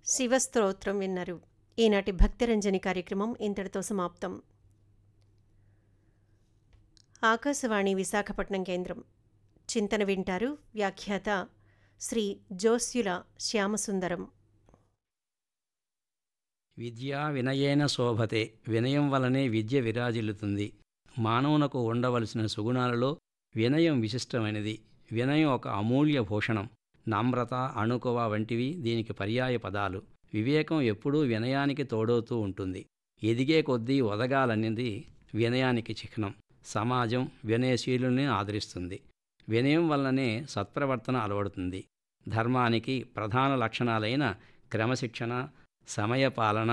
శివస్తోత్రం విన్నారు ఈనాటి భక్తిరంజని కార్యక్రమం ఇంతటితో సమాప్తం ఆకాశవాణి విశాఖపట్నం కేంద్రం చింతన వింటారు వ్యాఖ్యాత శ్రీ జోస్యుల శ్యామసుందరం విద్యా వినయేన శోభతే వినయం వలనే విద్య విరాజిల్లుతుంది మానవునకు ఉండవలసిన సుగుణాలలో వినయం విశిష్టమైనది వినయం ఒక అమూల్య భూషణం నమ్రత అణుకువ వంటివి దీనికి పర్యాయ పదాలు వివేకం ఎప్పుడూ వినయానికి తోడవుతూ ఉంటుంది ఎదిగే కొద్దీ ఒదగాలనేది వినయానికి చిహ్నం సమాజం వినయశీలుని ఆదరిస్తుంది వినయం వల్లనే సత్ప్రవర్తన అలవడుతుంది ధర్మానికి ప్రధాన లక్షణాలైన క్రమశిక్షణ సమయపాలన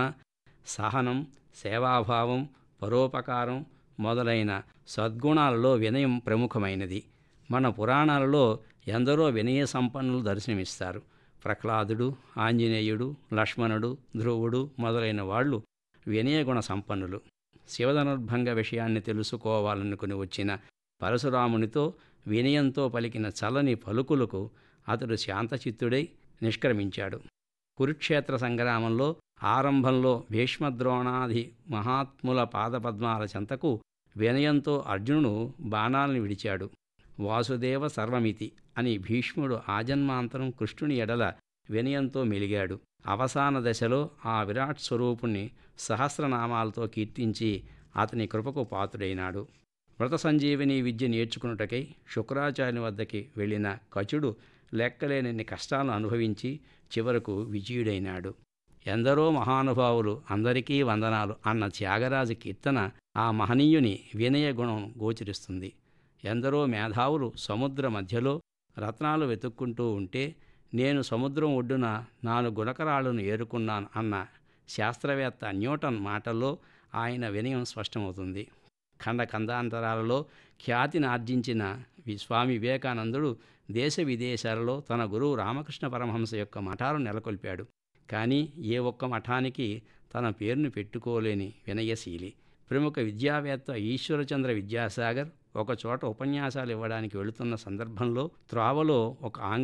సహనం సేవాభావం పరోపకారం మొదలైన సద్గుణాలలో వినయం ప్రముఖమైనది మన పురాణాలలో ఎందరో వినయ సంపన్నులు దర్శనమిస్తారు ప్రహ్లాదుడు ఆంజనేయుడు లక్ష్మణుడు ధ్రువుడు మొదలైన వాళ్ళు వినయగుణ సంపన్నులు శివధనుర్భంగ విషయాన్ని తెలుసుకోవాలనుకుని వచ్చిన పరశురామునితో వినయంతో పలికిన చల్లని పలుకులకు అతడు శాంతచిత్తుడై నిష్క్రమించాడు కురుక్షేత్ర సంగ్రామంలో ఆరంభంలో భీష్మద్రోణాది మహాత్ముల పాదపద్మాల చెంతకు వినయంతో అర్జునుడు బాణాలను విడిచాడు వాసుదేవ సర్వమితి అని భీష్ముడు ఆజన్మాంతరం కృష్ణుని ఎడల వినయంతో మెలిగాడు అవసాన దశలో ఆ విరాట్ స్వరూపుణ్ణి సహస్రనామాలతో కీర్తించి అతని కృపకు పాత్రుడైనాడు మృత సంజీవిని విద్య నేర్చుకున్నటకై శుక్రాచార్యుని వద్దకి వెళ్ళిన కచుడు లెక్కలేనన్ని కష్టాలను అనుభవించి చివరకు విజయుడైనాడు ఎందరో మహానుభావులు అందరికీ వందనాలు అన్న త్యాగరాజు కీర్తన ఆ మహనీయుని వినయ గుణం గోచరిస్తుంది ఎందరో మేధావులు సముద్ర మధ్యలో రత్నాలు వెతుక్కుంటూ ఉంటే నేను సముద్రం ఒడ్డున నాలుగు గుణకరాలను ఏరుకున్నాను అన్న శాస్త్రవేత్త న్యూటన్ మాటల్లో ఆయన వినయం స్పష్టమవుతుంది ఖండ ఖండాంతరాలలో ఖ్యాతిని ఆర్జించిన వి- స్వామి వివేకానందుడు దేశ విదేశాలలో తన గురువు రామకృష్ణ పరమహంస యొక్క మఠాలు నెలకొల్పాడు కానీ ఏ ఒక్క మఠానికి తన పేరును పెట్టుకోలేని వినయశీలి ప్రముఖ విద్యావేత్త ఈశ్వరచంద్ర విద్యాసాగర్ ఒకచోట ఉపన్యాసాలు ఇవ్వడానికి వెళుతున్న సందర్భంలో త్రోవలో ఒక ఆంగ్ల